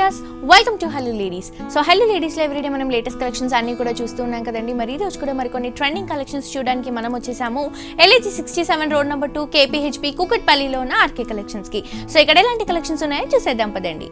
Viewers welcome to hello ladies so hello లేడీస్లో everyday మనం latest collections అన్ని కూడా చూస్తూ ఉన్నాం కదండి మరి ఈ రోజు కూడా మరికొన్ని ట్రెండింగ్ కలెక్షన్స్ చూడడానికి మనం వచ్చేసాము LIG sixty seven road number two KPHB కుకట్పల్లిలో ఉన్న ఆర్కే కలెక్షన్స్కి సో ఇక్కడ ఎలాంటి కలెక్షన్స్ ఉన్నాయో చూసేద్దాం పదండి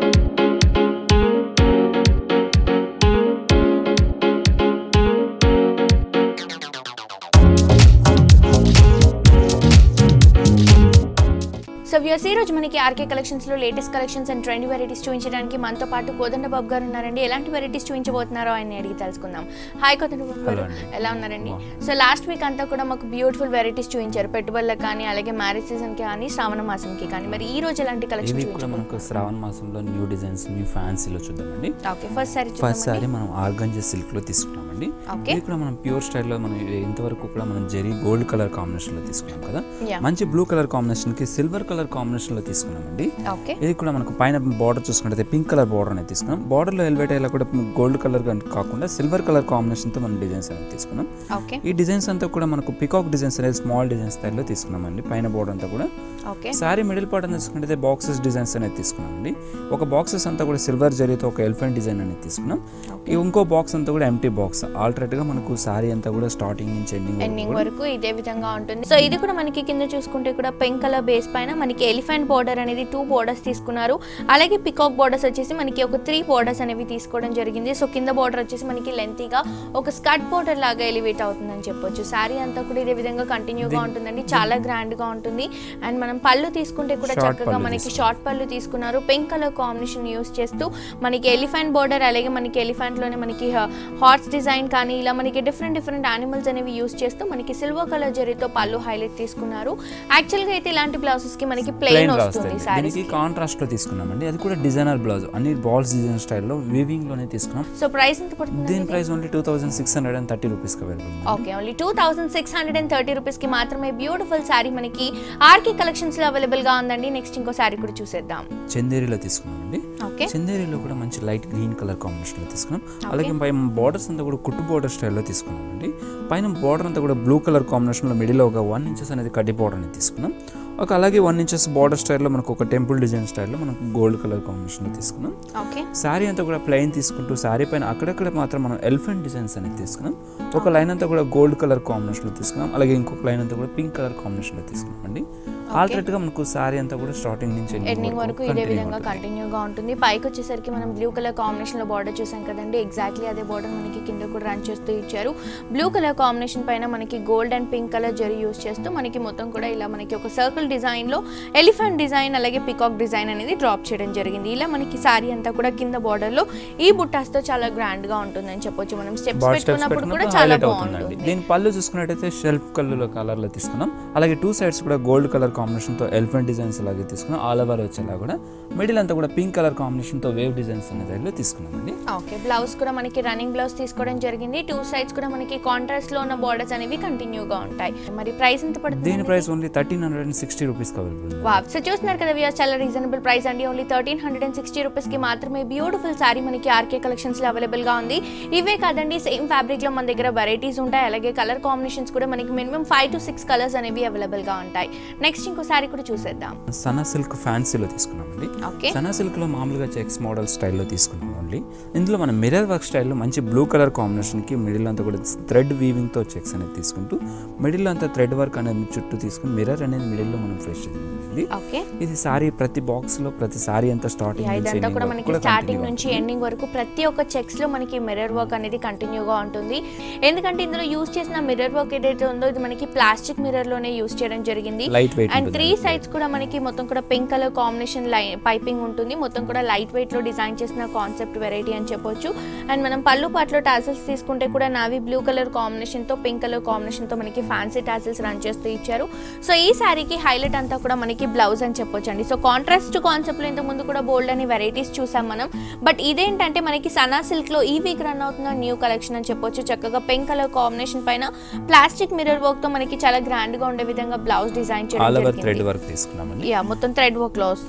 సో వ్యూస్ ఈ రోజు మనకి ఆర్కే కలెక్షన్స్ లో latest collections and trend varieties చూపించడానికి మనతో పాటు కోదండ బాబు గారు ఉన్నారండి ఎలాంటి వెరైటీస్ చూపించబోతున్నారో ఆయన అడిగి తెలుసుకుందాం హాయ్ కోదండ బాబు గారు Hello అండి. ఎలా ఉన్నారండి సో లాస్ట్ వీక్ అంతా కూడా మాకు బ్యూటిఫుల్ వెరైటీస్ చూపించారు పెట్టుబడులకు కానీ అలాగే మ్యారేజ్ సీజన్ కి కానీ శ్రావణ మాసంకి కానీ మరి ఈ రోజు ఎలాంటి కలెక్షన్ ఇవి కూడా మనకు శ్రావణ మాసంలో న్యూ డిజైన్స్ న్యూ ఫ్యాన్సీలో చూద్దామండి okay first sari first sari మనం ఆర్గంజా సిల్క్ లో తీసుకున్నామండి Okay. ఇది కూడా మనం ప్యూర్ స్టైల్లో మనం ఇంతవరకు కూడా మనం జరీ గోల్డ్ కలర్ కాంబినేషన్ లో తీసుకున్నాం కదా Yeah. మంచి బ్లూ కలర్ కాంబినేషన్ కి సిల్వర్ కలర్ కాంబినేషన్ లో తీసుకున్నామండి ఓకే ఇది కూడా మనకు పైన బార్డర్ చూసుకుంటే పింక్ కలర్ బార్డర్ అనేది తీసుకున్నాం బార్డర్ లో ఎలివేట్ అయ్యేలా కూడా గోల్డ్ కలర్ కాకుండా సిల్వర్ కలర్ కాంబినేషన్ తో మనం డిజైన్స్ అనేది తీసుకున్నాం ఓకే ఈ డిజైన్స్ అంతా కూడా మనకు పికాక్ డిజైన్స్ అనేది స్మాల్ డిజైన్స్ స్టైల్లో తీసుకున్నామండి పైన బోర్డర్ అంతా కూడా ఓకే సారీ మిడిల్ పార్ట్ అని తీసుకుంటే బాక్సెస్ డిజైన్స్ అనేది తీసుకున్నామండి ఒక బాక్సెస్ అంతా కూడా సిల్వర్ జరీతో ఒక ఎలిఫెంట్ డిజైన్ అనేది తీసుకున్నాం ఈ ఇంకో బాక్స్ అంతా కూడా ఎంటీ బాక్స్ ఆల్టరేట్ గా మనకు సారీ అంతా కూడా స్టార్టింగ్ నుంచి ఎండింగ్ ఎండింగ్ వరకు ఇదే విధంగా ఉంటుంది సో ఇది కూడా మనకి కింద చూసుకుంటే కూడా పింక్ కలర్ బేస్ పైన మనకి ఎలిఫెంట్ బోర్డర్ అనేది టూ బోర్డర్స్ తీసుకున్నారు అలాగే పికాక్ బోర్డర్స్ వచ్చేసి మనకి ఒక త్రీ బోర్డర్స్ అనేవి తీసుకోవడం జరిగింది సో కింద బోర్డర్ వచ్చేసి మనకి లెంతీగా ఒక స్కర్ట్ బోర్డర్ లాగా ఎలివేట్ అవుతుందని చెప్పొచ్చు శారీ అంతా కూడా ఇదే విధంగా కంటిన్యూగా ఉంటుందండి చాలా గ్రాండ్ గా ఉంటుంది అండ్ మనం పళ్ళు తీసుకుంటే కూడా Short చక్కగా పళ్ళు మనకి షార్ట్ పళ్ళు తీసుకున్నారు పింక్ కలర్ కాంబినేషన్ యూస్ చేస్తూ మనకి ఎలిఫెంట్ బోర్డర్ అలాగే మనకి ఎలిఫెంట్ లోనే మనకి హార్స్ డిజైన్ కానీ ఇలా మనకి డిఫరెంట్ డిఫరెంట్ యానిమల్స్ అనేవి యూస్ చేస్తూ మనకి సిల్వర్ కలర్ జరీతో పళ్ళు హైలైట్ తీసుకున్నారు యాక్చువల్ గా అయితే ఇలాంటి బ్లౌజెస్ కి మనకి ప్లెయిన్ ప్లెయిన్ వస్తుంది రాస్తుంది సారీస్ దీనికి కాంట్రాస్ట్ లో తీసుకున్నామండి అది కూడా డిజైనర్ బ్లౌజ్ అన్ని బాల్స్ డిజైన్ స్టైల్లో వీవింగ్ లోనే తీసుకున్నాం సో ప్రైస్ ఎంత పడుతుంది దీని price only two thousand six hundred and thirty రూపీస్కి available okay only two thousand six hundred and thirty rupees కి మాత్రమే బ్యూటిఫుల్ శారీ మనకి ఆర్కే కలెక్షన్స్ లో అవైలబుల్ గా ఉందండి నెక్స్ట్ ఇంకో శారీ కూడా చూసేద్దాం చందేరిలో తీసుకున్నామండి ఓకే చందేరిలో కూడా మంచి లైట్ గ్రీన్ కలర్ కాంబినేషన్ లో తీసుకున్నాం అలాగే పైన బార్డర్స్ అంతా కూడా కుట్టు బార్డర్ స్టైల్లో తీసుకున్నామండి పైన బార్డర్ అంతా కూడా బ్లూ కలర్ కాంబినేషన్ లో మిడిల్ ఒక వన్ ఇంచెస్ అనేది కడ్డీ బార్డర్ అనేది తీసుకున్నాం ఒక అలాగే వన్ ఇంచెస్ బార్డర్ స్టైల్లో మనకు ఒక టెంపుల్ డిజైన్ స్టైల్లో మనకు గోల్డ్ కలర్ కాంబినేషన్ లో తీసుకున్నాం ఓకే శారీ అంతా కూడా ప్లెయిన్ తీసుకుంటూ శారీ పైన అక్కడక్కడ మాత్రం మనం ఎలిఫెంట్ డిజైన్స్ అనేది తీసుకున్నాం ఒక లైన్ అంతా కూడా గోల్డ్ కలర్ కాంబినేషన్లో తీసుకున్నాం అలాగే ఇంకొక లైన్ అంతా కూడా పింక్ కలర్ కాంబినేషన్లో తీసుకున్నాం అండి ఆల్టరేట్ గా మనకు శారీ అంతా కూడా స్టార్టింగ్ నుంచి ending ఎండింగ్ వరకు ఇదే continue విధంగా ఉంటుంది. కంటిన్యూగా ఉంటుంది పైకి వచ్చేసరికి మనం బ్లూ కలర్ కాంబినేషన్ లో బార్డర్ చూసాం కదండి ఎగ్జాక్ట్లీ అదే బార్డర్ మనకి కింద కూడా రన్ చేస్తూ ఇచ్చారు బ్లూ కలర్ కాంబినేషన్ పైన మనకి gold and pink colour zari use చేస్తూ మనకి మొత్తం కూడా ఇలా మనకి ఒక సర్కిల్ డిజైన్ లో ఎలిఫెంట్ డిజైన్ అలాగే పికాక్ డిజైన్ అనేది డ్రాప్ చేయడం జరిగింది ఇలా మనకి సారీ అంతా కూడా కింద బార్డర్ లో ఈ బుట్టాస్ తో చాలా గ్రాండ్ గా ఉంటుందని చెప్పొచ్చు మనం స్టెప్స్ బాడీ స్టెప్స్ పెట్టుకున్నప్పుడు కూడా పెట్టినప్పుడు చాలా హైలైట్ అవుతుందండి బాగుంటుంది దీని పళ్ళు చూసుకున్నట్టయితే షెల్ఫ్ కలర్ కలర్ లో తీసుకున్నాం అలాగే టూ సైడ్స్ కూడా గోల్డ్ కలర్ కాంబినేషన్ తో ఎలిఫెంట్ డిజైన్స్ లాగే తీసుకున్నాం ఆల్ ఓవర్ వచ్చేలా కూడా మిడిల్ అంతా కూడా పింక్ కలర్ కాంబినేషన్ తో వేవ్ డిజైన్స్ అనే దానిలో తీసుకున్నామండి ఓకే బ్లౌజ్ కూడా మనకి రన్నింగ్ బ్లౌజ్ తీసుకోవడం జరిగింది టూ సైడ్స్ కూడా మనకి కాంట్రాస్ట్ లో ఉన్న బార్డర్స్ అనేవి కంటిన్యూగా ఉంటాయి మరి ప్రైస్ ఎంత పడుతుంది దీని price only thirteen hundred and sixty రూపీస్కి అవైలబుల్ వావ్ సో చూస్తున్నారు కదా వ్యూస్ చాలా రీజనబుల్ ప్రైస్ అండి only thirteen hundred and sixty rupees కి మాత్రమే బ్యూటిఫుల్ సారీ మనకి ఆర్కే కలెక్షన్స్ లో అవైలబుల్ గా ఉంది ఇవే కాదండి సేమ్ ఫ్యాబ్రిక్ లో మన దగ్గర వెరైటీస్ ఉంటాయి అలాగే కలర్ కాంబినేషన్స్ కూడా మనకి minimum five to six colours అనేవి అవైలబుల్ గా ఉంటాయి నెక్స్ట్ ఇంకో సారీ కూడా చూసేద్దాం సనా సిల్క్ ఫ్యాన్సీలో తీసుకున్నామండి ఓకే సనా సిల్క్లో మామూలుగా చెక్స్ మోడల్ స్టైల్లో తీసుకున్నాం ఓన్లీ ఇందులో మనం మిర్రర్ వర్క్ స్టైల్లో మంచి బ్లూ కలర్ కాంబినేషన్కి మిడిల్ అంతా కూడా థ్రెడ్ వీవింగ్తో చెక్స్ అనేది తీసుకుంటూ మిడిల్ అంతా థ్రెడ్ వర్క్ అనేది చుట్టూ తీసుకుని మిర్రర్ అనేది మిడిల్లో మనం ఫ్రెష్ చేయాలి ఓకే ఇది సారీ ప్రతి బాక్స్లో ప్రతి సారీ అంతా స్టార్టింగ్ నుంచి ఇదంతా ending కూడా వరకు మనకి కూడా స్టార్టింగ్ continue నుంచి ఎండింగ్ వరకు ప్రతి ఒక్క చెక్స్ లో మనకి మిర్రర్ వర్క్ అనేది కంటిన్యూగా ఉంటుంది ఎందుకంటే ఇందులో యూస్ చేసిన మిర్రర్ వర్క్ ఏదైతే ఉందో ఇది మనకి ప్లాస్టిక్ మిర్రర్ లోనే యూస్ చేయడం జరిగింది light weight and three sides కూడా మనకి మొత్తం కూడా పింక్ కలర్ కాంబినేషన్ లై పైపింగ్ ఉంటుంది మొత్తం కూడా లైట్ వెయిట్ లో డిజైన్ చేసిన కాన్సెప్ట్ వెరైటీ అని చెప్పొచ్చు అండ్ మనం పళ్ళు పాటలో టాసిల్స్ తీసుకుంటే కూడా నావీ బ్లూ కలర్ కాంబినేషన్ తో పింక్ కలర్ కాంబినేషన్ తో మనకి ఫ్యాన్సీ టాసిల్స్ రన్ చేస్తూ ఇచ్చారు సో ఈ శారీకి హైలైట్ అంతా కూడా మనకి బ్లౌజ్ అని చెప్పొచ్చు అండి సో కాంట్రాస్ట్ కాన్సెప్ట్ లో ఇంత ముందు కూడా బోల్డ్ అని వెరైటీస్ చూసాం మనం బట్ ఇదేంటంటే మనకి సనా సిల్క్ లో ఈ వీక్ రన్ అవుతున్న న్యూ కలెక్షన్ అని చెప్పొచ్చు చక్కగా పింక్ కలర్ కాంబినేషన్ పైన ప్లాస్టిక్ మిర్రర్ వర్క్ తో మనకి చాలా గ్రాండ్ గా ఉండే విధంగా బ్లౌజ్ డిజైన్ చేయడం ఆల్ ఓవర్ థ్రెడ్ జరిగింది వర్క్ తీసుకున్నామండి యా మొత్తం థ్రెడ్ వర్క్ లో వస్తుంది అవునండి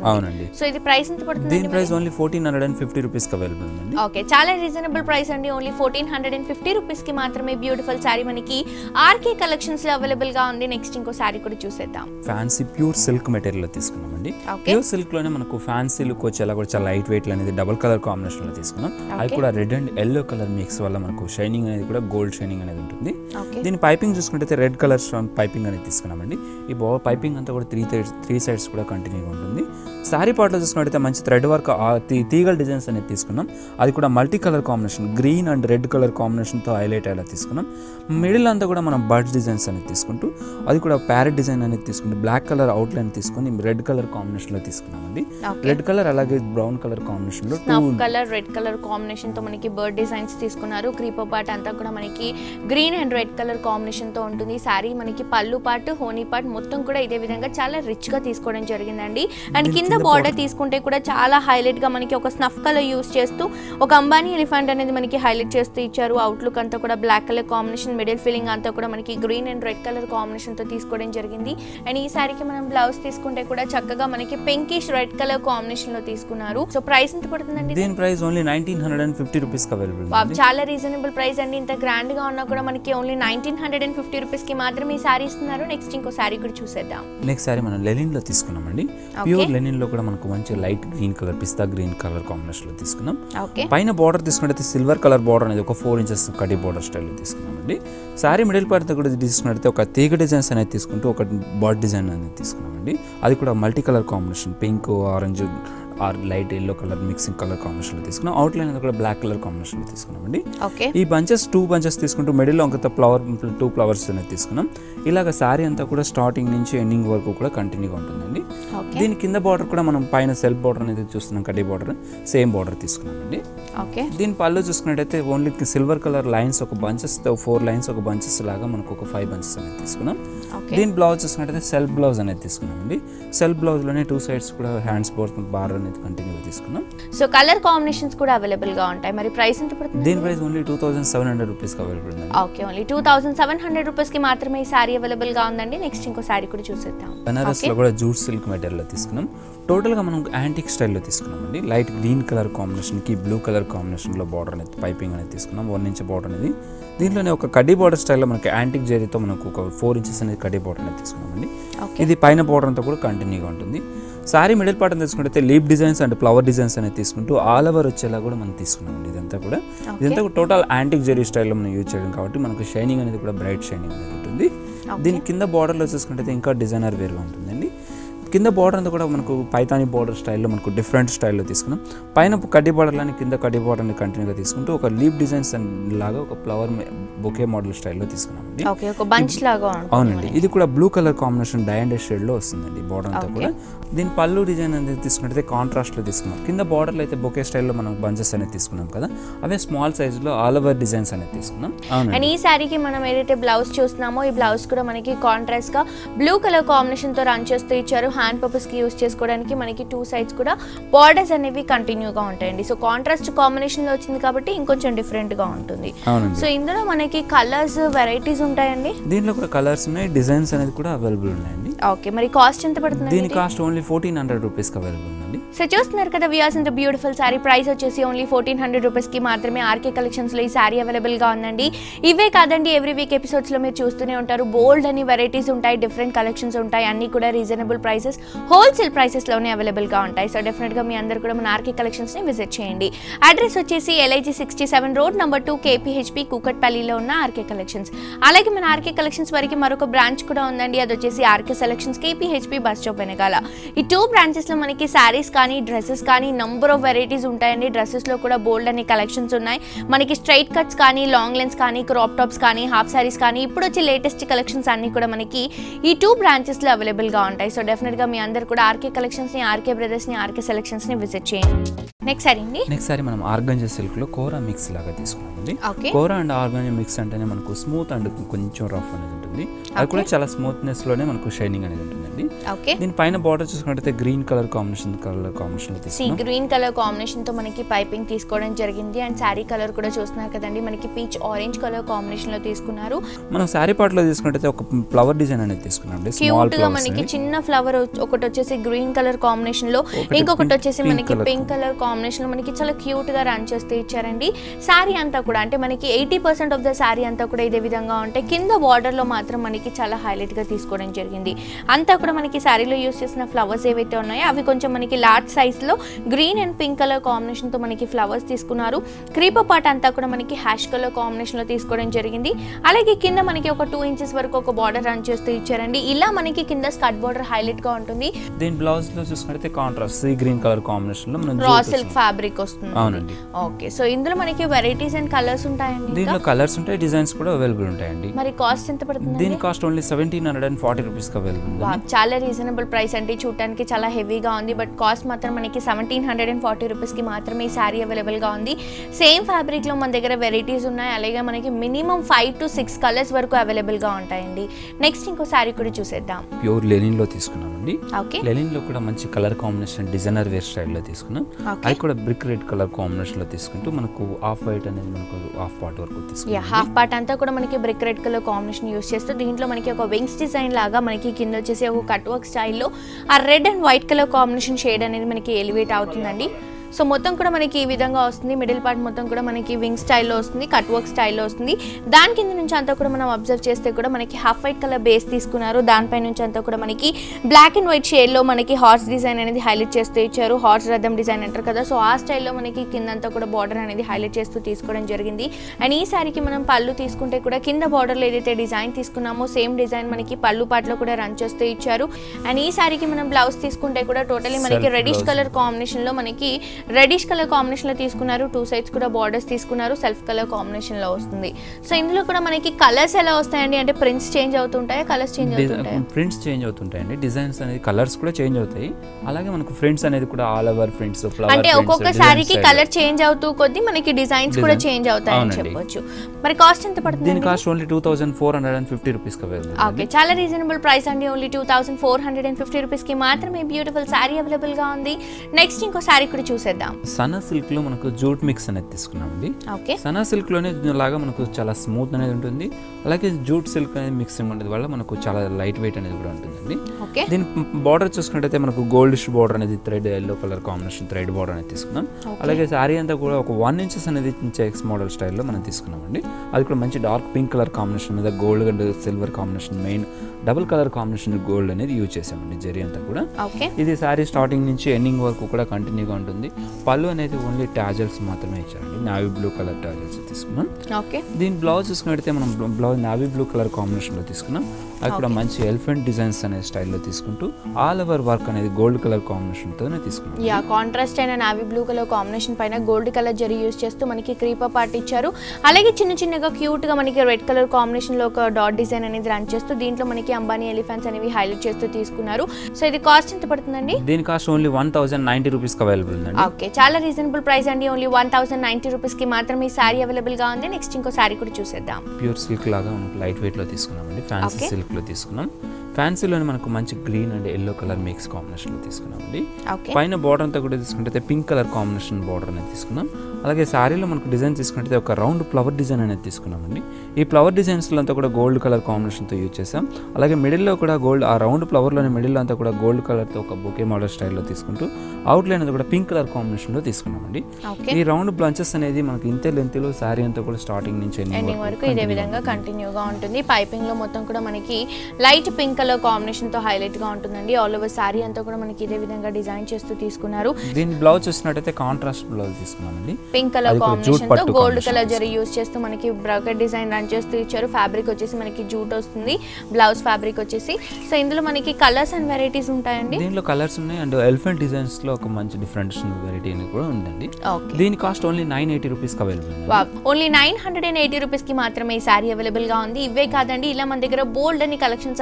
సో ఇది ప్రైస్ ఎంత పడుతుంది దీని price only fourteen hundred and fifty రూపీస్కి అవైలబుల్ ఉందండి ఓకే చాలా రీజనబుల్ ప్రైస్ అండి only fourteen hundred and fifty రూపీస్కి మాత్రమే బ్యూటిఫుల్ శారీ మనకి ఆర్కే కలెక్షన్స్లో అవైలబుల్గా ఉంది నెక్స్ట్ ఇంకో శారీ కూడా చూసేద్దాం ఫ్యాన్సీ ప్యూర్ సిల్క్ మెటీరియల్ తీసుకున్నామండి ఓకే ప్యూర్ సిల్క్ లోనే మనకు ఫ్యాన్సీ లుక్ వచ్చేలా కూడా చాలా లైట్ వెయిట్ అనేది డబుల్ కలర్ కాంబినేషన్ లో తీసుకున్నాం అది కూడా red and yellow colour mix వల్ల మనకు షైనింగ్ అనేది కూడా గోల్డ్ షైనింగ్ అనేది ఉంటుంది ఓకే దీని పైపింగ్ చూసుకుంటే రెడ్ కలర్ స్టోన్ పైపింగ్ అనేది తీసుకున్నామండి ఈ బో పైపింగ్ అంతా కూడా త్రీ త్రీ సైడ్స్ కూడా కంటిన్యూగా ఉంటుంది శారీ పార్ట్లో చూసుకున్నట్టయితే మంచి థ్రెడ్ వర్క్ తీగల్ డిజైన్స్ అనేది తీసుకున్నాం అది కూడా multi colour combination green and red colour కాంబినేషన్తో హైలైట్ అయ్యేలా తీసుకున్నాం మిడిల్ అంతా కూడా మనం బర్డ్స్ డిజైన్స్ అనేది తీసుకుంటూ అది కూడా ప్యారెట్ డిజైన్ అనేది తీసుకుంటూ బ్లాక్ కలర్ అవుట్లైన్ తీసుకొని రెడ్ కలర్ కాంబినేషన్లో తీసుకున్నామండి ఓకే రెడ్ కలర్ అలాగే బ్రౌన్ కలర్ కాంబినేషన్లో two snuff colour red colour combination తో మనకి బర్డ్ డిజైన్స్ తీసుకున్నారు క్రీపో పార్ట్ అంతా కూడా మనకి green and red colour combination తో ఉంటుంది శారీ మనకి పళ్ళు పార్ట్ హోనీ పార్ట్ మొత్తం కూడా ఇదే విధంగా చాలా రిచ్ గా తీసుకోవడం జరిగిందండి అండ్ కింద బార్డర్ తీసుకుంటే కూడా చాలా హైలైట్ గా మనకి ఒక స్నఫ్ కలర్ యూస్ చేస్తూ ఒక అంబానీ ఎలిఫెంట్ అనేది మనకి హైలైట్ చేస్తూ ఇచ్చారు అవుట్లుక్ అంతా కూడా black colour combination middle feeling అంతా కూడా మనకి green and red colour combination తో తీసుకోవడం జరిగింది అండ్ ఈ శారీకి మనం బ్లౌజ్ తీసుకుంటే కూడా చక్కగా మనకి పింకిష్ రెడ్ కలర్ కాంబినేషన్ లో తీసుకున్నారు సో ప్రైస్ ఎంత పడుతుందండి దీని price only nineteen hundred and fifty రూపీస్కి అవైలబుల్ వావ్, చాలా రీజనబుల్ ప్రైస్ అండి ఇంత గ్రాండ్ గా ఉన్నా కూడా మనకి only nineteen hundred and fifty rupees కి మాత్రమే ఈ శారీ ఇస్తున్నారు నెక్స్ట్ ఇంకో శారీ కూడా చూసేద్దాం నెక్స్ట్ సారీ మనం లెనిన్ లో తీసుకున్నామండి ప్యూర్ లెనిన్ లో కూడా మనకు మంచి light green colour pista green colour combination లో తీసుకున్నాం ఓకే పైన బార్డర్ తీసుకున్నట్టయితే సిల్వర్ కలర్ బార్డర్ అనేది ఒక ఫోర్ ఇంచెస్ కడి బార్డర్ స్టైల్లో తీసుకున్నామండి శారీ మిడిల్ పార్ట్ కూడా తీసుకున్నట్టయితే ఒక తీగ డిజైన్స్ అనేది తీసుకుంటూ ఒక బర్డ్ డిజైన్ అనేది తీసుకున్నామండి అది కూడా multi colour combination pink orange or light yellow colour mixing colour కాంబినేషన్లో తీసుకున్నాం అవుట్లైన్ అనేది కూడా బ్లాక్ కలర్ కాంబినేషన్లో తీసుకున్నామండి ఓకే ఈ బంచెస్ టూ బంచెస్ తీసుకుంటూ మిడిల్లో ఒక ఫ్లవర్ టూ ఫ్లవర్స్ అనేది తీసుకున్నాం ఇలాగ శారీ అంతా కూడా స్టార్టింగ్ నుంచి ఎండింగ్ వరకు కూడా కంటిన్యూగా ఉంటుందండి ఓకే దీని కింద బార్డర్ కూడా మనం పైన సెల్ఫ్ బార్డర్ అనేది చూస్తున్నాం కడ్డీ బార్డర్ సేమ్ బార్డర్ తీసుకున్నామండి ఓకే దీని పళ్ళు చూసుకున్నట్టయితే ఓన్లీ సిల్వర్ కలర్ లైన్స్ ఒక బంచెస్ ఫోర్ లైన్స్ ఒక బంచెస్ లాగా మనకు ఒక ఫైవ్ బంచెస్ అనేది తీసుకున్నాం ఓకే దీని బ్లౌజ్ చూసుకున్నట్టయితే సెల్ఫ్ బ్లౌజ్ అనేది తీసుకున్నామండి సెల్ఫ్ బ్లౌజ్లోనే టూ సైడ్స్ కూడా హ్యాండ్స్ బోర్డ్ బార్ అనేది కంటిన్యూగా తీసుకున్నాం సో కలర్ కాంబినేషన్స్ కూడా అవైలబుల్ గా ఉంటాయి మరి ప్రైస్ ఎంత పడుతుంది దీని price only two thousand seven hundred రూపీస్కి అవైలబుల్ ఉందండి okay only two thousand seven hundred rupees కి మాత్రమే ఈ శారీ అవైలబుల్ గా ఉందండి నెక్స్ట్ ఇంకో శారీ కూడా చూసేద్దాం బనారస్ లో కూడా జూట్ సిల్క్ మెటీరియల్ తీసుకున్నాం టోటల్ గా మనం యాంటిక్ స్టైల్లో తీసుకున్నామండి లైట్ గ్రీన్ కలర్ కాంబినేషన్ కి బ్లూ కలర్ కాంబినేషన్ లో బార్డర్ అనేది పైపింగ్ అనేది తీసుకున్నాం వన్ ఇంచ్ బార్డర్ అనేది దీంట్లోనే ఒక కడ్డీ బార్డర్ స్టైల్లో మనకి యాంటిక్ జరీతో మనకు ఒక ఫోర్ ఇంచెస్ అనేది కడ్డీ బార్డర్ అనేది తీసుకున్నామండి ఓకే ఇది పైన బార్డర్ అంతా కూడా కంటిన్యూగా ఉంటుంది సారీ మిడిల్ పార్ట్ తీసుకుంటే leaf designs and flower designs అనేది తీసుకుంటూ ఆల్ ఓవర్ వచ్చేలా కూడా మనం తీసుకున్నామండి ఇదంతా కూడా ఇదంతా టోటల్ యాంటిక్ జరీ స్టైల్లో మనం యూజ్ చేయడం కాబట్టి మనకు షైనింగ్ అనేది కూడా బ్రైట్ షైనింగ్ అనేది ఉంటుంది దీని కింద బార్డర్లో చూసుకుంటే ఇంకా డిజైనర్ వేరుగా ఉంటుందండి కింద బార్డర్ అంతా కూడా మనకు పైతాని బార్డర్ స్టైల్లో మనకు డిఫరెంట్ స్టైల్లో తీసుకున్నాం పైన కడ్డీ బార్డర్లని కింద కడ్డీ బార్డర్ని కంటిన్యూగా తీసుకుంటూ ఒక లీప్ డిజైన్స్ లాగా ఒక ఫ్లవర్ బొకే మోడల్ స్టైల్లో తీసుకున్నామండి ఓకే ఒక బంచ్ లాగా ఉంటుంది అవునండి ఇది కూడా బ్లూ కలర్ కాంబినేషన్ డయాండర్ షేడ్ లో వస్తుందండి బార్డర్ అంతా కూడా దీని పళ్ళు డిజైన్ అనేది తీసుకున్నట్టయితే కాంట్రాస్ట్ లో తీసుకున్నాం కింద బార్డర్లో అయితే బొకే స్టైల్లో మనం బంచెస్ అనేది తీసుకున్నాం కదా అవే స్మాల్ సైజ్ లో ఆల్ ఓవర్ డిజైన్స్ అనేది తీసుకున్నాం అవునండి అండ్ ఈ శారీకి మనం ఏదైతే బ్లౌజ్ చూస్తున్నామో ఈ బ్లౌజ్ కూడా మనకి కాంట్రాస్ట్ గా బ్లూ కలర్ కాంబినేషన్ తో రన్ చేస్తూ ఇచ్చారు హ్యాండ్ పర్పస్ కి యూస్ చేసుకోవడానికి మనకి టూ సైడ్స్ కూడా బార్డర్స్ అనేవి కంటిన్యూగా ఉంటాయండి సో కాంట్రాస్ట్ కాంబినేషన్ లో వచ్చింది కాబట్టి ఇంకొంచెం డిఫరెంట్ గా ఉంటుంది అవునండి సో ఇందులో మనకి కలర్స్ వెరైటీస్ ఉంటాయండి దీంట్లో కూడా కలర్స్ ఉన్నాయి డిజైన్స్ అనేది కూడా అవైలబుల్ ఉన్నాయండి ఓకే మరి కాస్ట్ ఎంత పడుతుంది దీని కాస్ట్ ఓన్లీ ఫోర్టీన్ హండ్రెడ్ రూపీస్కి అవైలబుల్ ఉందండి సో చూస్తున్నారు కదా వియాస్ ఇంత బ్యూటిఫుల్ శారీ ప్రైస్ వచ్చేసి ఓన్లీ ఫోర్టీన్ హండ్రెడ్ రూపీస్కి మాత్రమే ఆర్కే కలెక్షన్స్లో ఈ శారీ అవైలబుల్గా ఉందండి ఇవే కాదండి ఎవ్రీ వీక్ ఎపిసోడ్స్లో మీరు చూస్తూనే ఉంటారు బోల్డ్ అని వెరైటీస్ ఉంటాయి డిఫరెంట్ కలెక్షన్స్ ఉంటాయి అన్నీ కూడా రీజనబుల్ ప్రైసెస్ హోల్సేల్ ప్రైసెస్లోనే అవైలబుల్గా ఉంటాయి సో డెఫినెట్గా మీ అందరు కూడా మన ఆర్కే కలెక్షన్స్ని విజిట్ చేయండి అడ్రస్ వచ్చేసి LIG sixty seven road number two KPHB కూకట్పల్లిలో ఉన్న ఆర్కే కలెక్షన్స్ అలాగే మన ఆర్కే కలెక్షన్స్ వరకు మరొక బ్రాంచ్ కూడా ఉందండి అది వచ్చేసి RK selections KPHB bus stop వెనకాల ఈ టూ బ్రాంచెస్లో మనకి శారీస్ కానీ డ్రెస్సెస్ కానీ నంబర్ ఆఫ్ వెరైటీస్ ఉంటాయండి డ్రెస్సెస్లో కూడా బోల్డ్ అనే కలెక్షన్స్ ఉన్నాయి మనకి స్ట్రైట్ కట్స్ కానీ లాంగ్ లెన్స్ కానీ క్రాప్ టాప్స్ కానీ హాఫ్ శారీస్ కానీ ఇప్పుడు వచ్చే లేటెస్ట్ కలెక్షన్స్ అన్నీ కూడా మనకి ఈ టూ బ్రాంచెస్లో అవైలబుల్గా ఉంటాయి సో డెఫినెట్గా మీ అందరు కూడా ఆర్కే కలెక్షన్స్ని ఆర్కే బ్రదర్స్ని ఆర్కే సెలెక్షన్స్ని విజిట్ చేయండి నెక్స్ట్ సారీ అండి నెక్స్ట్ సారి మనం ఆర్గంజా సిల్క్లో కోరా మిక్స్ లాగా తీసుకున్నామండి okay kora and organic mix అంటేనే మనకు స్మూత్ అండ్ కొంచెం రఫ్ అనేది ఉంటుంది ఉంటుంది అది కూడా చాలా స్మూత్నెస్ లోనే మనకు షైనింగ్ అనేది ఉంటుందండి ఓకే దీని పైన బార్డర్ చూసుకున్నట్టయితే green colour combination colour combination లో సీ తీసుకున్నాం గ్రీన్ కలర్ కాంబినేషన్ తో మనకి పైపింగ్ తీసుకోవడం జరిగింది అండ్ శారీ కలర్ కూడా చూస్తున్నారు కదండి మనకి పీచ్ ఆరెంజ్ కలర్ కాంబినేషన్ లో తీసుకున్నారు మనం శారీ పార్ట్ లో తీసుకున్నట్టయితే ఒక ఫ్లవర్ డిజైన్ అనేది తీసుకున్నాం అండి స్మాల్ క్యూట్ గా మనకి చిన్న ఫ్లవర్ ఒకటి వచ్చేసి గ్రీన్ కలర్ కాంబినేషన్ లో ఒకటి ఇంకొకటి pink- వచ్చేసి pink మనకి colour పింక్ కలర్ కాంబినేషన్ లో మనకి చాలా క్యూట్ గా రన్ చేస్తే ఇచ్చారండి శారీ అంతా కూడా అంటే మనకి eighty percent of the sari అంతా కూడా ఇదే విధంగా ఉంటే కింద బార్డర్ లో మాత్రం మనకి చాలా హైలైట్ గా తీసుకోవడం జరిగింది అంతా కూడా మనకి శారీలో యూస్ చేసిన ఫ్లవర్స్ ఏవైతే ఉన్నాయో అవి కొంచెం మనకి లార్జ్ సైజ్ లో green and pink colour combination తో మనకి ఫ్లవర్స్ తీసుకున్నారు క్రీపర్ పార్ట్ అంతా కూడా మనకి హ్యాష్ కలర్ కాంబినేషన్ లో తీసుకోవడం జరిగింది అలాగే కింద మనకి ఒక టూ ఇంచెస్ వరకు ఒక బార్డర్ రన్ చేస్తూ ఇచ్చారండి ఇలా మనకి కింద స్కర్ట్ బార్డర్ హైలైట్ గా ఉంటుంది దీని బ్లౌజ్ లో చూసుకున్నట్టయితే contrast sea green colour combination లో మనం రా jewel సిల్క్ తీసుకున్నాం. ఫ్యాబ్రిక్ వస్తుంది అవునండి ఓకే సో ఇందులో మనకి వెరైటీస్ అండ్ కలర్స్ ఉంటాయండి ఇంకా? దీనిలో కలర్స్ ఉంటాయి డిజైన్స్ కూడా అవైలబుల్ ఉంటాయండి మరి కాస్ట్ ఎంత పడుతుంది దీని cost only seventeen hundred and forty రూపీస్కి అవైలబుల్ ఉంది వావ్, చాలా రీజనబుల్ ప్రైస్ అంటే చూడటానికి చాలా హెవీగా ఉంది బట్ కాస్ట్ మాత్రం మనకి సెవెంటీన్ హండ్రెడ్ అండ్ ఫార్టీ రూపీస్కి మాత్రమే ఈ శారీ అవైలబుల్గా ఉంది సేమ్ ఫ్యాబ్రిక్లో మన దగ్గర వెరైటీస్ ఉన్నాయి అలాగే మనకి minimum five to six colours వరకు అవైలబుల్గా ఉంటాయండి నెక్స్ట్ ఇంకో శారీ కూడా చూసేద్దాం ప్యూర్ లెనిన్ లో తీసుకున్నామండి ఓకే లెనిన్ లో కూడా మంచి కలర్ కాంబినేషన్ డిజైనర్ వేర్ స్టైల్లో తీసుకున్నాం ఓకే అది కూడా బ్రిక్ రెడ్ కలర్ కాంబినేషన్ లో తీసుకుంటూ మనకు ఆఫ్ వైట్ అనేది మనకు ఆఫ్ పార్ట్ వరకు యా తీసుకున్నాం హాఫ్ పార్ట్ అంతా కూడా మనకి brick red colour combination use చేస్తూ దీంట్లో మనకి ఒక వింగ్స్ డిజైన్ లాగా మనకి కింద వచ్చేసి ఒక కట్ వర్క్ స్టైల్లో ఆ red and white colour combination shade అనేది మనకి ఎలివేట్ అవుతుందండి సో మొత్తం కూడా మనకి ఈ విధంగా వస్తుంది మిడిల్ పార్ట్ మొత్తం కూడా మనకి వింగ్ స్టైల్లో వస్తుంది కట్ వర్క్ స్టైల్లో వస్తుంది దాని కింద నుంచి అంతా కూడా మనం అబ్జర్వ్ చేస్తే కూడా మనకి హాఫ్ వైట్ కలర్ బేస్ తీసుకున్నారు దానిపై నుంచి అంతా కూడా మనకి బ్లాక్ అండ్ వైట్ షేడ్లో మనకి హార్స్ డిజైన్ అనేది హైలైట్ చేస్తూ ఇచ్చారు హార్స్ రథం డిజైన్ అంటారు కదా సో ఆ స్టైల్లో మనకి కిందంతా కూడా బార్డర్ అనేది హైలైట్ చేస్తూ తీసుకోవడం జరిగింది అండ్ ఈ సారీకి మనం పళ్ళు తీసుకుంటే కూడా కింద బార్డర్లో ఏదైతే డిజైన్ తీసుకున్నామో సేమ్ డిజైన్ మనకి పళ్ళు పాటలో కూడా రన్ చేస్తూ ఇచ్చారు అండ్ ఈ సారీకి మనం బ్లౌజ్ తీసుకుంటే కూడా టోటలీ మనకి Self reddish blouse. Colour combination లో మనకి రెడిష్ కలర్ కాంబినేషన్ లో తీసుకున్నారు టూ సైడ్స్ కూడా బార్డర్స్ తీసుకున్నారు సెల్ఫ్ కలర్ కాంబినేషన్ లో వస్తుంది సో ఇందులో కూడా మనకి కలర్స్ ఎలా వస్తాయండి అంటే ప్రింట్స్ చేంజ్ అవుతుంటాయా కలర్స్ చేంజ్ అవుతుంటాయా ప్రింట్స్ చేంజ్ అవుతుంటాయండి డిజైన్స్ అనేది కలర్స్ కూడా చేంజ్ అవుతాయి అలాగే మనకు ప్రింట్స్ అనేది కూడా ఆల్ ఓవర్ ప్రింట్స్ ఫ్లవర్ అంటే ఒక్కొక్క సారీకి కలర్ చేంజ్ అవుతూ కొద్దీ మనకి డిజైన్స్ కూడా Design. చేంజ్ అవుతాయని అవునండి. చెప్పొచ్చు మరి కాస్ట్ ఎంత పడుతుంది దీని cost only two thousand four hundred and fifty రూపీస్కి అవైలబుల్ ఓకే చాలా రీజనబుల్ ప్రైస్ అండి only two thousand four hundred and fifty రూపీస్కి మాత్రమే బ్యూటిఫుల్ శారీ అవైలబుల్గా ఉంది నెక్స్ట్ ఇంకో శారీ కూడా చూసేద్దాం సనా సిల్క్ లో మనకు జూట్ మిక్స్ అనేది తీసుకున్నామండి ఓకే సనా సిల్క్ లోనే లాగా మనకు చాలా స్మూత్ అనేది ఉంటుంది అలాగే జూట్ సిల్క్ అనేది మిక్సింగ్ ఉండేది వల్ల మనకు చాలా లైట్ వెయిట్ అనేది కూడా ఉంటుందండి ఓకే దీని బార్డర్ చూసుకున్నట్టయితే మనకు గోల్డిష్ బార్డర్ అనేది thread yellow colour combination thread border అనేది తీసుకున్నాం అలాగే శారీ అంతా కూడా ఒక వన్ ఇంచెస్ అనేది చెక్స్ మోడల్ స్టైల్లో మనం తీసుకున్నామండి అది కూడా మంచి డార్క్ పింక్ కలర్ కాంబినేషన్ మీద gold and silver combination main double colour combination gold అనేది యూజ్ చేసామండి జరీ అంతా కూడా ఓకే ఇది శారీ స్టార్టింగ్ నుంచి ఎండింగ్ వరకు కూడా కంటిన్యూగా ఉంటుంది పళ్ళు అనేది ఓన్లీ టాజల్స్ మాత్రమే ఇచ్చారండి నావీ బ్లూ కలర్ టాజల్స్ తీసుకున్నాం ఓకే దీని బ్లౌజ్ చూసుకున్నట్టయితే మనం blouse- blouse navy blue colour కాంబినేషన్లో తీసుకున్నాం అది కూడా మంచి ఎలిఫెంట్ డిజైన్స్ అనే స్టైల్లో తీసుకుంటూ ఆల్ ఓవర్ వర్క్ అనేది గోల్డ్ కలర్ కాంబినేషన్తోనే తీసుకున్నాం యా కాంట్రాస్ట్ అయిన నావీ బ్లూ కలర్ కాంబినేషన్ పైన గోల్డ్ కలర్ జరీ యూస్ చేస్తూ మనకి క్రీపర్ పార్ట్ ఇచ్చారు అలాగే చిన్న చిన్నగా క్యూట్ గా మనకి రెడ్ కలర్ కాంబినేషన్ లో ఒక డాట్ డిజైన్ అనేది రన్ చేస్తూ దీంట్లో మనకి అంబానీ ఎలిఫెంట్స్ అనేవి హైలైట్ చేస్తూ తీసుకున్నారు సో ఇది కాస్ట్ ఎంత పడుతుందండి దీని cost only one thousand ninety రూపీస్కి అవైలబుల్ ఉందండి ఓకే చాలా రీజనబుల్ ప్రైస్ అండి ఓన్లీ వన్ థౌసండ్ నైన్టీ రూపీస్కి మాత్రమే ఈ శారీ అవైలబుల్గా ఉంది నెక్స్ట్ ఇంకో శారీ కూడా చూసేద్దాం ప్యూర్ సిల్క్ లాగా మనకు లైట్ వెయిట్లో తీసుకున్నామండి ఫ్యాన్సీ Okay. సిల్క్లో తీసుకున్నాం ఫ్యాన్సీలోనే మనకు మంచి green and yellow colour mix కాంబినేషన్లో తీసుకున్నామండి ఓకే పైన బార్డర్ అంతా కూడా తీసుకుంటే పింక్ కలర్ కాంబినేషన్ బార్డర్ అనేది తీసుకున్నాం అలాగే శారీలో మనకు డిజైన్ తీసుకుంటే ఒక రౌండ్ ఫ్లవర్ డిజైన్ అనేది తీసుకున్నామండి ఈ ఫ్లవర్ డిజైన్స్లో అంతా కూడా గోల్డ్ కలర్ కాంబినేషన్తో యూజ్ చేసాం అలాగే మిడిల్లో కూడా గోల్డ్ ఆ రౌండ్ ఫ్లవర్లోని మిడిల్లో అంతా కూడా గోల్డ్ కలర్తో ఒక బొకే మోడల్ స్టైల్లో తీసుకుంటూ అవుట్లైన్ అనేది కూడా పింక్ కలర్ కాంబినేషన్లో తీసుకున్నామండి ఓకే ఈ రౌండ్ బ్లంచెస్ అనేది మనకి ఇంతే లెంత్లో శారీ అంతా కూడా స్టార్టింగ్ నుంచి ఎండింగ్ ఎండింగ్ వరకు ఇదే విధంగా కంటిన్యూగా ఉంటుంది పైపింగ్ లో మొత్తం కూడా మనకి లైట్ పింక్ కలర్ కాంబినేషన్ తో హైలైట్ గా ఉంటుందండి ఆల్ ఓవర్ శారీ అంతా కూడా మనకి ఇదే విధంగా డిజైన్ చేస్తూ తీసుకున్నారు దీని బ్లౌజ్ చూసినట్టయితే కాంట్రాస్ట్ బ్లౌజ్ తీసుకున్నామండి పింక్ కలర్ అది కూడా jute కాంబినేషన్ తో పట్టు gold combination colour zari use చేస్తూ మనకి బ్రకెట్ డిజైన్ రన్ చేస్తూ ఇచ్చారు ఫ్యాబ్రిక్ వచ్చేసి మనకి జూట్ వస్తుంది బ్లౌజ్ ఫ్యాబ్రిక్ వచ్చేసి సో ఇందులో మనకి కలర్స్ అండ్ వెరైటీస్ ఉంటాయండి దీనిలో కలర్స్ ఉన్నాయి అండ్ ఎలిఫెంట్ డిజైన్స్ లో ఒక మంచి డిఫరెంట్ వెరైటీ అనేది కూడా ఉందండి ఓకే దీని కాస్ట్ ఓన్లీ నైన్ ఎయిటీ రూపీస్కి అవైలబుల్ ఉంది only nine hundred and eighty రూపీస్కి మాత్రమే ఈ శారీ అవైలబుల్గా ఉంది ఇవే కాదండి ఇలా మన దగ్గర బోల్డ్ అని కలెక్షన్స్ అన్ని కూడా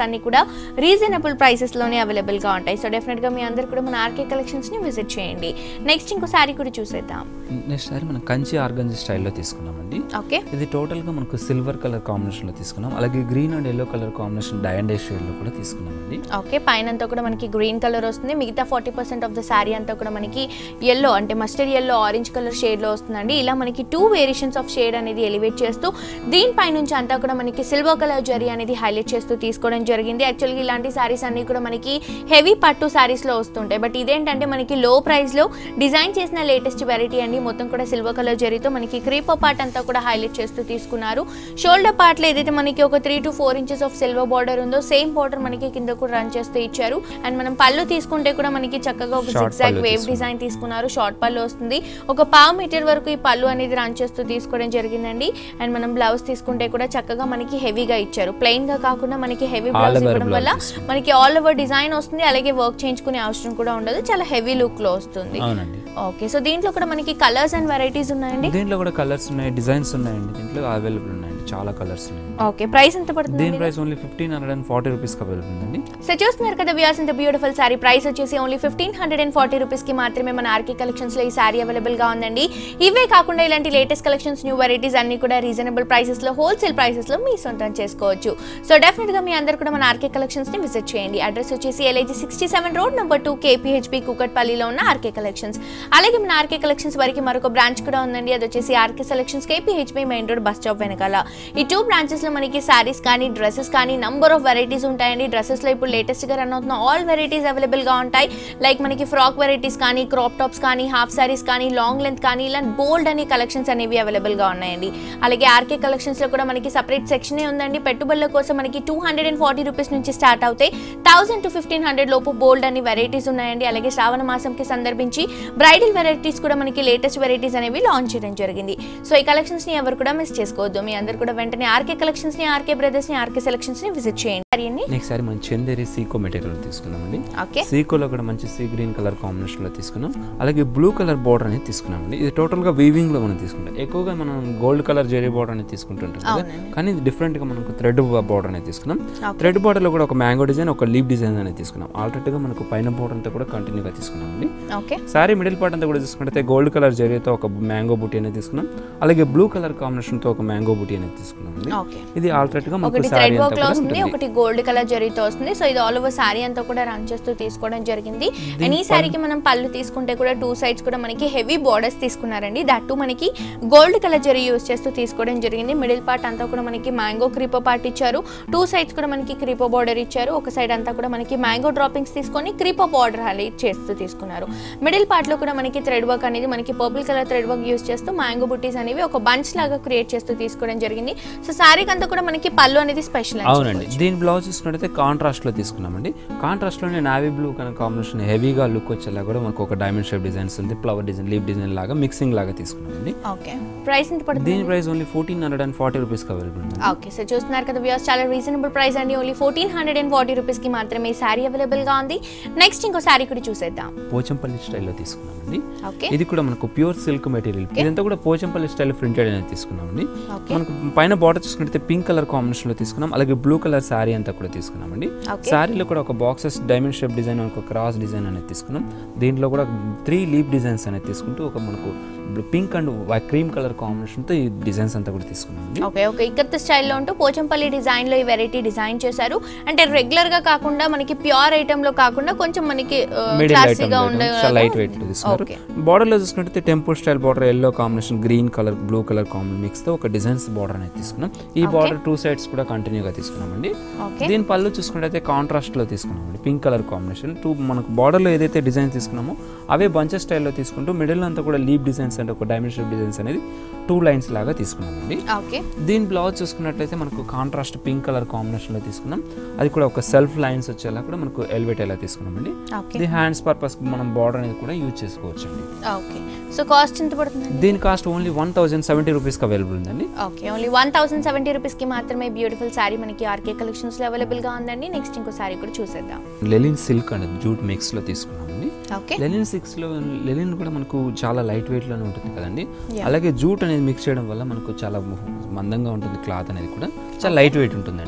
రీజనబుల్ ప్రైసెస్లోనే అవైలబుల్గా ఉంటాయి సో డెఫినెట్గా మీ అందరు కూడా మన ఆర్కే కలెక్షన్స్ని విజిట్ చేయండి నెక్స్ట్ ఇంకో శారీ కూడా చూసేద్దాం నెక్స్ట్ సారి మనం కంచి ఆర్గంజీ స్టైల్లో తీసుకున్నామండి ఓకే ఇది టోటల్గా మనకు సిల్వర్ కలర్ కాంబినేషన్లో తీసుకున్నాం అలాగే green and yellow colour combination డయండ్ షేడ్లో కూడా తీసుకున్నామండి ఓకే పైన అంతా కూడా మనకి గ్రీన్ కలర్ వస్తుంది మిగతా forty percent of the sari అంతా కూడా మనకి ఎల్లో అంటే మస్టర్డ్ ఎల్లో ఆరెంజ్ కలర్ షేడ్లో వస్తుందండి ఇలా మనకి టూ వేరియేషన్స్ ఆఫ్ షేడ్ అనేది ఎలివేట్ చేస్తూ దీనిపై నుంచి అంతా కూడా మనకి సిల్వర్ కలర్ జరీ అనేది హైలైట్ చేస్తూ తీసుకోవడం జరిగింది యాక్చువల్గా ఇలాంటి శారీస్ అన్ని కూడా మనకి హెవీ పట్టు శారీస్లో వస్తుంటాయి బట్ ఇదేంటంటే మనకి లో ప్రైస్లో డిజైన్ చేసిన లేటెస్ట్ వెరైటీ అండి మొత్తం కూడా సిల్వర్ కలర్ జరీతో మనకి క్రీపో పార్ట్ అంతా కూడా హైలైట్ చేస్తూ తీసుకున్నారు షోల్డర్ పార్ట్లో ఏదైతే మనకి ఒక three to four inches of silver border ఉందో సేమ్ బార్డర్ మనకి కింద కూడా రన్ చేస్తూ ఇచ్చారు అండ్ మనం పళ్ళు తీసుకుంటే కూడా మనకి చక్కగా ఒక Short సిక్సాక్ పళ్ళు వేవ్ తీసుకున్నారు. డిజైన్ తీసుకున్నారు షార్ట్ పళ్ళు వస్తుంది ఒక పావు మీటర్ వరకు ఈ పళ్ళు అనేది రన్ చేస్తూ తీసుకోవడం జరిగిందండి అండ్ మనం బ్లౌజ్ తీసుకుంటే కూడా చక్కగా మనకి హెవీగా ఇచ్చారు ప్లెయిన్ గా కాకుండా మనకి హెవీ All బ్లౌజ్ over ఇవ్వడం వల్ల blouse తీసుకున్నారు. మనకి ఆల్ ఓవర్ డిజైన్ వస్తుంది అలాగే వర్క్ చేయించుకునే అవసరం కూడా ఉండదు చాలా హెవీ లుక్ లో వస్తుంది అవునండి ఓకే సో దీంట్లో కూడా మనకి కలర్స్ అండ్ వెరైటీస్ ఉన్నాయండి దీంట్లో కూడా కలర్స్ ఉన్నాయి డిజైన్స్ ఉన్నాయండి దీంట్లో అవైలబుల్ ఉన్నాయండి చాలా కలర్స్ ఉన్నాయి ఓకే ప్రైస్ ఎంత పడుతుంది దీని price only fifteen hundred and forty రూపీస్కి అవైలబుల్ ఉందండి సో చూస్తున్నారు కదా వ్యూస్ ఇంత బ్యూటిఫుల్ శారీ ప్రైస్ వచ్చేసి only fifteen hundred and forty రూపీస్కి మాత్రమే మన ఆర్కే కలెక్షన్స్లో ఈ శారీ అవైలబుల్గా ఉందండి ఇవే కాకుండా ఇలాంటి లేటెస్ట్ కలెక్షన్స్ న్యూ వెరైటీస్ అన్ని కూడా రీజనబుల్ ప్రైసెస్లో హోల్సేల్ ప్రైసెస్లో మీ సొంతం చేసుకోవచ్చు సో డెఫినెట్గా మీ అందరు కూడా మన ఆర్కే కలెక్షన్స్ని విజిట్ చేయండి అడ్రస్ వచ్చేసి LIG sixty seven road number two KPHB కూకట్పల్లిలో ఉన్న ఆర్కే కలెక్షన్స్ అలాగే మన ఆర్కే కలెక్షన్స్ వరకు మరొక బ్రాంచ్ కూడా ఉందండి అది వచ్చేసి RK selections KPHB main road bus stop వెనకాల ఈ టూ బ్రాంచెస్లో మనకి శారీస్ కానీ డ్రెస్సెస్ కానీ నంబర్ ఆఫ్ వెరైటీస్ ఉంటాయండి డ్రెస్సెస్లో ఇప్పుడు లేటెస్ట్గా రన్ అవుతున్న ఆల్ వెరైటీస్ అవైలబుల్గా ఉంటాయి లైక్ మనకి ఫ్రాక్ వెరైటీస్ కానీ క్రాప్ టాప్స్ కానీ హాఫ్ శారీస్ కానీ లాంగ్ లెంత్ కానీ ఇలా బోల్డ్ అనే కలెక్షన్స్ అనేవి అవైలబుల్గా ఉన్నాయండి అలాగే ఆర్కే కలెక్షన్స్లో కూడా మనకి సపరేట్ సెక్షనే ఉందండి పెట్టుబడుల కోసం మనకి two hundred and forty rupees నుంచి స్టార్ట్ అవుతాయి థౌసండ్ టు ఫిఫ్టీన్ హండ్రెడ్ లోపు బోల్డ్ అని వెరైటీస్ ఉన్నాయండి అలాగే శ్రావణ మాసంకి సందర్భించి బ్రైడల్ వెరైటీస్ కూడా మనకి లేటెస్ట్ వెరైటీస్ అనేవి లాంచ్ చేయడం జరిగింది సో ఈ కలెక్షన్స్ని ఎవరు కూడా మిస్ చేసుకోవద్దు మీ అందరు కూడా వెంటనే ఆర్కే కలెక్షన్స్ని ఆర్కే బ్రదర్స్ని ఆర్కే సెలెక్షన్స్ని విజిట్ చేయండి సరేండి నెక్స్ట్ సారి మనం చందేరి సీకో మెటీరియల్ తీసుకున్నామండి ఓకే సీకోలో కూడా మంచి సీ గ్రీన్ కలర్ కాంబినేషన్లో తీసుకున్నాం అలాగే బ్లూ కలర్ బార్డర్ అనేది తీసుకున్నామండి ఇది టోటల్గా వీవింగ్లో మనం తీసుకుంటాం ఎక్కువగా మనం గోల్డ్ కలర్ జెరీ బార్డర్ అనేది తీసుకుంటుంటాం కదా అవునండి. కానీ ఇది డిఫరెంట్గా మనకు థ్రెడ్ బార్డర్ అనేది తీసుకున్నాం Okay. థ్రెడ్ బార్డర్లో కూడా ఒక మ్యాంగో డిజైన్ ఒక లీప్ డిజైన్ అనేది తీసుకున్నాం ఆల్రెడీగా మనకు పైన బార్డర్ అంతా కూడా కంటిన్యూగా తీసుకున్నామండి ఓకే సారీ మిడిల్ పార్ట్ అంతా కూడా తీసుకుంటే గోల్డ్ కలర్ జరీతో ఒక మ్యాంగో బుటీ అనేది తీసుకున్నాం అలాగే బ్లూ కలర్ కాంబినేషన్తో ఒక మ్యాంగో బుటీ అనేది తీసుకున్నామండి ఓకే ఇది ఆల్రెడీగా మనకు ఒకటి సారీ థ్రెడ్ అంతా వర్క్ లో కూడా వస్తుంది ఉంటుంది ఒకటి గోల్డ్ కలర్ జరీతో వస్తుంది సో ఇది ఆల్ ఓవర్ శారీ అంతా కూడా రన్ చేస్తూ తీసుకోవడం జరిగింది అండ్ ఈ శారీకి మనం పళ్ళు తీసుకుంటే కూడా టూ సైడ్స్ కూడా మనకి హెవీ బార్డర్స్ తీసుకున్నారండి దట్ మనకి గోల్డ్ కలర్ జరీ యూస్ చేస్తూ తీసుకోవడం జరిగింది మిడిల్ పార్ట్ అంతా కూడా మనకి మ్యాంగో క్రీపో పార్ట్ ఇచ్చారు టూ సైడ్స్ కూడా మనకి క్రీపో బార్డర్ ఇచ్చారు ఒక సైడ్ అంతా కూడా మనకి మ్యాంగో డ్రాపింగ్స్ తీసుకొని క్రీపో బార్డర్ హైలైట్ చేస్తూ తీసుకున్నారు మిడిల్ పార్ట్ లో కూడా మనకి థ్రెడ్ వర్క్ అనేది మనకి purple colour thread work use చేస్తూ మ్యాంగో బుట్టీస్ అనేవి ఒక బంచ్ లాగా క్రియేట్ చేస్తూ తీసుకోవడం జరిగింది సో శారీకి అంతా కూడా మనకి పళ్ళు అనేది స్పెషల్ అవునండి దీని బ్లౌజ్ చూసుకున్నట్టయితే కాంట్రాస్ట్లో తీసుకున్నామండి కాంట్రాస్ట్లోనే నావీ బ్లూ కనుక కాంబినేషన్ హెవీగా లుక్ వచ్చేలా కూడా మనకు ఒక డైమండ్ షేప్ డిజైన్స్ ఉంది ఫ్లవర్ డిజైన్ లీప్ డిజైన్ లాగా మిక్సింగ్ లాగా తీసుకున్నామండి ఓకే ప్రైస్ ఎంత పడుతుంది దీని price only fourteen hundred and forty రూపీస్కి అవైలబుల్ ఉంది ఓకే సో చూస్తున్నారు కదా వ్యూస్ చాలా రీజనబుల్ ప్రైస్ అండి only fourteen hundred and forty రూపీస్కి మాత్రమే ఈ శారీ అవైలబుల్గా ఉంది నెక్స్ట్ ఇంకో శారీ కూడా చూసేద్దాం పోచంపల్లి స్టైల్లో తీసుకున్నామండి ఓకే ఇది కూడా మనకు ప్యూర్ సిల్క్ మెటీరియల్ ఇదంతా కూడా పోచంపల్లి స్టైల్ ప్రింటెడ్ అనేది తీసుకున్నామండి ఓకే మనకు పైన బార్డర్ చూసుకుంటే పింక్ కలర్ కాంబినేషన్లో తీసుకున్నాం అలాగే బ్లూ కలర్ శారీ అంతా కూడా తీసుకున్నామండి ఓకే శారీలో కూడా ఒక బాక్సెస్ డైమండ్ షేప్ డిజైన్ ఒక క్రాస్ డిజైన్ అనేది తీసుకున్నాం దీంట్లో కూడా త్రీ లీప్ డిజైన్స్ అనేది తీసుకుంటూ ఒక మనకు పింక్ అండ్ క్రీమ్ కలర్ కాంబినేషన్తో ఈ డిజైన్స్ అంతా కూడా తీసుకున్నామండి ఓకే ఓకే ఇక్కత్ స్టైల్లో ఉంటూ పోచంపల్లి డిజైన్లో ఈ వెరైటీ డిజైన్ చేశారు అంటే రెగ్యులర్గా కాకుండా మనకి ప్యూర్ ఐటెంలో కాకుండా కొంచెం మనకి మిడిల్ ఐటమ్ క్లాసీగా ఉండే చాలా లైట్ వెయిట్ తీసుకున్నారు ఓకే బార్డర్లో చూసుకుంటే temple style border yellow combination green colour blue colour combination మిక్స్తో ఒక డిజైన్స్ బార్డర్ అనేది తీసుకున్నాం ఈ బార్డర్ టూ సైడ్స్ కూడా కంటిన్యూగా తీసుకున్నామండి ఓకే దీని పళ్ళు చూసుకుంటే కాంట్రాస్ట్లో తీసుకున్నామండి పింక్ కలర్ కాంబినేషన్ టూ మనకు బార్డర్లో ఏదైతే డిజైన్ తీసుకున్నామో అవే బంచెస్ స్టైల్లో తీసుకుంటూ మిడిల్ అంతా కూడా లీప్ డిజైన్స్ అంటే ఒక డైమండ్ షేప్ డిజైన్స్ అనేది టూ లైన్స్ లాగా తీసుకున్నామండి ఓకే దీని బ్లౌజ్ చూసుకున్నట్లయితే మనకు కాంట్రాస్ట్ పింక్ కలర్ కాంబినేషన్లో తీసుకున్నాం అది కూడా ఒక సెల్ఫ్ లైన్స్ వచ్చేలా కూడా మనకు ఎలివేట్ అయ్యేలా తీసుకున్నామండి ఓకే ఇది హ్యాండ్స్ పర్పస్ మనం బార్డర్ అనేది కూడా యూజ్ చేసుకోవచ్చు అండి ఓకే సో కాస్ట్ ఎంత పడుతుందండి దీని cost only one thousand seventy రూపీస్కి అవైలబుల్ ఉందండి okay only one thousand seventy రూపీస్కి మాత్రమే బ్యూటిఫుల్ శారీ మనకి ఆర్కే కలెక్షన్స్లో అవైలబుల్గా ఉందండి నెక్స్ట్ ఇంకో శారీ కూడా చూసేద్దాం లెలిన్ సిల్క్ అండ్ జూట్ మిక్స్లో తీసుకున్నామండి ఓకే లెనిన్ సిక్స్లో లెనిన్ కూడా మనకు చాలా లైట్ వెయిట్లోనే ఉంటుంది కదండి Yeah. అలాగే జూట్ అనేది మిక్స్ చేయడం వల్ల మనకు చాలా మందంగా ఉంటుంది క్లాత్ అనేది కూడా చాలా లైట్ వెయిట్ ఉంటుందండి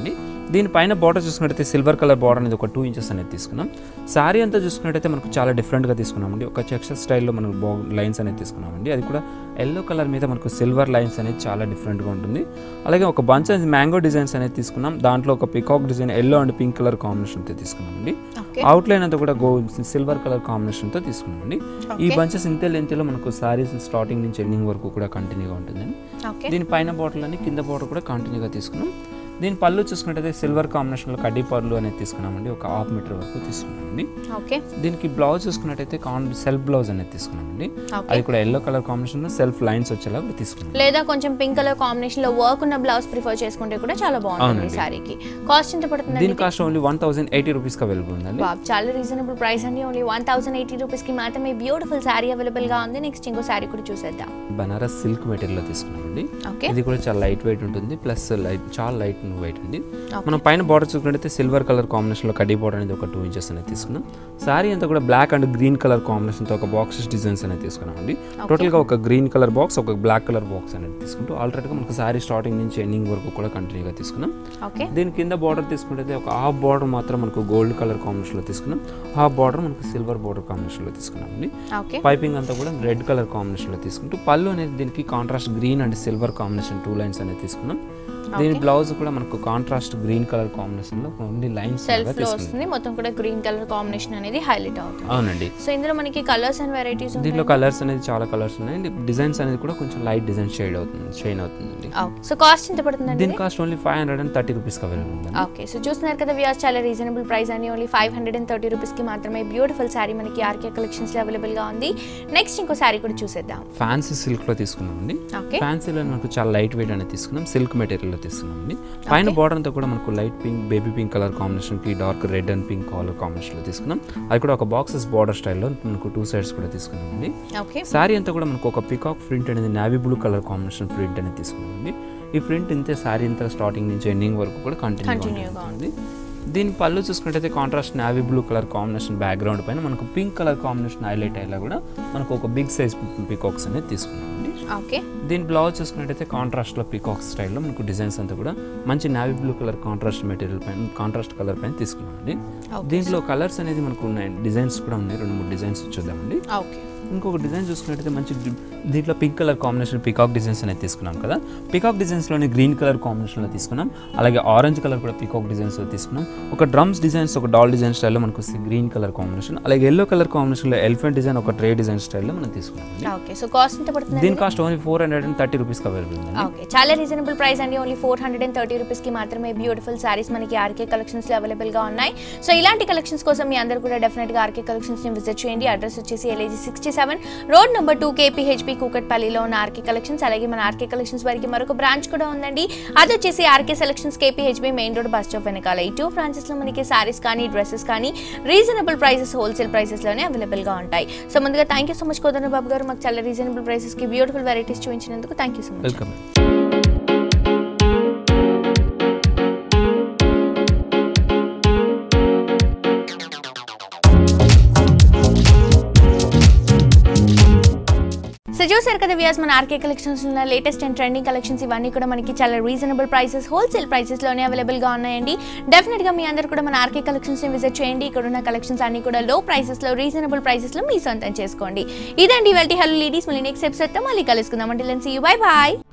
దీనిపైన బార్డర్ చూసుకున్నట్టయితే సిల్వర్ కలర్ బార్డర్ అనేది ఒక టూ ఇంచెస్ అనేది తీసుకున్నాం శారీ అంతా చూసుకున్నట్టయితే మనకు చాలా డిఫరెంట్గా తీసుకున్నామండి ఒక చెక్స్చర్ స్టైల్లో మనకు బా లైన్స్ అనేది తీసుకున్నామండి అది కూడా ఎల్లో కలర్ మీద మనకు సిల్వర్ లైన్స్ అనేది చాలా డిఫరెంట్గా ఉంటుంది అలాగే ఒక బంచ్ అనేది మ్యాంగో డిజైన్స్ అనేది తీసుకున్నాం దాంట్లో ఒక peacock design yellow and pink colour కాంబినేషన్తో తీసుకున్నామండి ఓకే అవుట్లైన్ అంతా కూడా గో సిల్వర్ కలర్ కాంబినేషన్తో తీసుకున్నామండి ఈ బంచెస్ ఇంతే లెంత్లో మనకు సారీస్ స్టార్టింగ్ నుంచి ఎండింగ్ వరకు కూడా కంటిన్యూగా ఉంటుందండి ఓకే దీని పైన బాటిల్ అని కింద బాటిల్ కూడా కంటిన్యూగా తీసుకున్నాం దీని పళ్ళు చూసుకున్నట్టయితే సిల్వర్ కాంబినేషన్లో కడ్డీ పళ్ళు అనేది తీసుకున్నామండి ఒక హాఫ్ మీటర్ వరకు తీసుకున్నామండి ఓకే దీనికి బ్లౌజ్ చూసుకున్నట్టయితే కాన్ సెల్ఫ్ బ్లౌజ్ అనేది తీసుకున్నామండి ఓకే అది కూడా ఎల్లో కలర్ కాంబినేషన్లో సెల్ఫ్ లైన్స్ వచ్చేలా కూడా తీసుకున్నాం లేదా కొంచెం పింక్ కలర్ కాంబినేషన్ లో వర్క్ ఉన్న బ్లౌజ్ ప్రిఫర్ చేసుకుంటే కూడా చాలా బాగుంటుంది అవునండి. సారీకి కాస్ట్ ఎంత పడుతుంది దీని cost only one thousand eighty రూపీస్కి అవైలబుల్ ఉందండి బాబ్ చాలా రీజనబుల్ ప్రైస్ అండి ఓన్లీ వన్ థౌసండ్ ఎయిటీ రూపీస్కి మాత్రమే బ్యూటిఫుల్ శారీ అవైలబుల్గా ఉంది నెక్స్ట్ ఇంకో శారీ కూడా చూసేద్దాం బనారస్ సిల్క్ మెటీరియల్లో తీసుకున్నామండి ఓకే ఇది కూడా చాలా లైట్ వెయిట్ ఉంటుంది ప్లస్ లైట్ చాలా లైట్ వెయిట్ అండి Okay. మనం పైన బార్డర్ చూసుకున్నట్టయితే సిల్వర్ కలర్ కాంబినేషన్లో కడ్డీ బార్డర్ అనేది ఒక టూ ఇంచెస్ అనేది తీసుకున్నాం సారీ అంతా కూడా బ్లాక్ అండ్ గ్రీన్ కలర్ కాంబినేషన్తో ఒక బాక్సెస్ డిజైన్స్ అనేది తీసుకున్నామండి టోటల్గా ఒక గ్రీన్ కలర్ బాక్స్ ఒక బ్లాక్ కలర్ బాక్స్ అనేది తీసుకుంటూ ఆల్రెడీగా మనకు సారీ స్టార్టింగ్ నుంచి ఎండింగ్ వరకు కూడా కంటిన్యూగా తీసుకున్నాం ఓకే దీని కింద బార్డర్ తీసుకుంటే ఒక హాఫ్ బార్డర్ మాత్రం మనకు గోల్డ్ కలర్ కాంబినేషన్లో తీసుకున్నాం హాఫ్ బార్డర్ మనకు సిల్వర్ బార్డర్ కాంబినేషన్లో తీసుకున్నామండి ఓకే పైపింగ్ అంతా కూడా రెడ్ కలర్ కాంబినేషన్లో తీసుకుంటూ పళ్ళు అనేది దీనికి contrast green and silver combination two lines అనేది తీసుకున్నాం దీని బ్లౌజ్ కూడా మనకు కాంట్రాస్ట్ గ్రీన్ కలర్ కాంబినేషన్లో ఓన్లీ లైన్స్ సెల్ఫ్ లో తీసుకున్నాం వస్తుంది మొత్తం కూడా గ్రీన్ కలర్ కాంబినేషన్ అనేది హైలైట్ అవుతుంది అవునండి సో ఇందులో మనకి కలర్స్ అండ్ వెరైటీస్ దీంట్లో కలర్స్ అనేది చాలా కలర్స్ ఉన్నాయి డిజైన్స్ అనేది కూడా కొంచెం లైట్ డిజైన్ షేడ్ అవుతుంది షైన్ అవుతుందండి సో కాస్ట్ ఎంత పడుతుందండి దీని cost only five hundred and thirty రూపీస్కి అవైలబుల్ ఉందండి ఓకే సో చూస్తున్నారు కదా వ్యూస్ చాలా రీజనబుల్ ప్రైస్ అండి only five hundred and thirty రూపీస్కి మాత్రమే బ్యూటిఫుల్ శారీ మనకి ఆర్కే కలెక్షన్స్లో అవైలబుల్గా ఉంది నెక్స్ట్ ఇంకో శారీ కూడా చూసేద్దాం ఫ్యాన్సీ సిల్క్లో తీసుకున్నామండి ఓకే ఫ్యాన్సీలో మనకు చాలా లైట్ వెయిట్ అనేది తీసుకున్నాం సిల్క్ మెటీరియల్లో తీసుకున్నామండి పైన బార్డర్ అంతా కూడా మనకు light pink baby pink colour కాంబినేషన్కి dark red and pink colour కాంబినేషన్లో తీసుకున్నాం అది కూడా ఒక బాక్సెస్ బార్డర్ స్టైల్లో మనకు టూ సైడ్స్ కూడా తీసుకున్నామండి ఓకే శారీ అంతా కూడా మనకు ఒక పికాక్ ప్రింట్ అనేది navy blue colour combination print అనేది తీసుకున్నామండి ఈ ప్రింట్ ఇంతే శారీ అంతా స్టార్టింగ్ నుంచి ఎండింగ్ వరకు కూడా Continue కంటిన్యూ గా ఉంది దీని పళ్ళు చూసుకున్నట్టయితే contrast navy blue colour combination background పైన మనకు పింక్ కలర్ కాంబినేషన్ హైలైట్ అయ్యేలా కూడా మనకు ఒక బిగ్ సైజ్ పికాక్స్ అనేది తీసుకున్నామండి ఓకే దీని బ్లౌజ్ చూసుకున్నట్టయితే కాంట్రాస్ట్లో పికాక్ స్టైల్లో మనకు డిజైన్స్ అంతా కూడా మంచి navy blue colour contrast material పైన కాంట్రాస్ట్ కలర్ పైన తీసుకున్నామండి దీంట్లో కలర్స్ అనేది మనకు ఉన్నాయి డిజైన్స్ కూడా ఉన్నాయి రెండు మూడు డిజైన్స్ చూద్దామండి ఓకే ఇంకొక డిజైన్ చూసుకున్నట్టయితే మంచి డి- దీంట్లో pink colour combination peacock designs అనేది తీసుకున్నాం కదా పికాక్ డిజైన్స్లోనే గ్రీన్ కలర్ కాంబినేషన్లో తీసుకున్నాం అలాగే ఆరెంజ్ కలర్ కూడా పికాక్ డిజైన్స్లో తీసుకున్నాం ఒక డ్రమ్స్ డిజైన్స్ ఒక డాల్ డిజైన్ స్టైల్లో మనకు గ్రీన్ కలర్ కాంబినేషన్ అలాగే ఎల్లో కలర్ కాంబినేషన్లో ఎలిఫెంట్ డిజైన్ ఒక ట్రే డిజైన్ స్టైల్లో మనం తీసుకున్నాం ఓకే సో కాస్ట్ ఎంత పడుతుంది దీని cost only four hundred and thirty రూపీస్కి అవైలబుల్ ఉందండి ఓకే చాలా రీజనబుల్ ప్రైస్ అండి only four hundred and thirty రూపీస్కి మాత్రమే బ్యూటిఫుల్ శారీస్ మనకి ఆర్కే కలెక్షన్స్లో అవైలబుల్గా ఉన్నాయి సో ఇలాంటి కలెక్షన్స్ కోసం మీ అందరూ కూడా డెఫినెట్గా ఆర్కే కలెక్షన్స్ని విజిట్ చేయండి అడ్రస్ వచ్చేసి LAG sixty seven road number two KPHB కూకట్పల్లిలో ఉన్న ఆర్కే కలెక్షన్స్ అలాగే మన ఆర్కే కలెక్షన్స్ వారికి మరొక బ్రాంచ్ కూడా ఉందండి అది వచ్చేసి RK selections KPHB main road bus stop వెనకాల ఈ టూ బ్రాంచెస్లో మనకి శారీస్ కానీ డ్రెస్సెస్ కానీ రీజనబుల్ ప్రైసెస్ హోల్సేల్ ప్రైసెస్లోనే అవైలబుల్గా ఉంటాయి సో ముందుగా thank you so much Kodanna Babu గారు మాకు చాలా రీజనబుల్ ప్రైసెస్కి బ్యూటిఫుల్ వెరైటీస్ చూపించినందుకు thank you so much welcome so చూసారు కదా వ్యూస్ మన ఆర్కే కలెక్షన్స్ ఉన్న లేటెస్ట్ అండ్ ట్రెండింగ్ కలెక్షన్స్ ఇవన్నీ కూడా మనకి చాలా రీజనబుల్ ప్రైసెస్ హోల్సేల్ ప్రైసెస్లోనే అవైలబుల్గా ఉన్నాయండి డెఫినెట్గా మీ అందరు కూడా మన ఆర్కే కలెక్షన్స్ని విజిట్ చేయండి ఇక్కడ ఉన్న కలెక్షన్స్ అన్ని కూడా లో ప్రైసెస్లో రీజనబుల్ ప్రైసెస్లో మీ సొంతం చేసుకోండి ఇదండి ఇవాళ హలో లేడీస్ మళ్ళీ నెక్స్ట్ ఎపిసోడ్తో మళ్ళీ కలుసుకుందాం అంటే లెన్స్ యూ బై బాయ్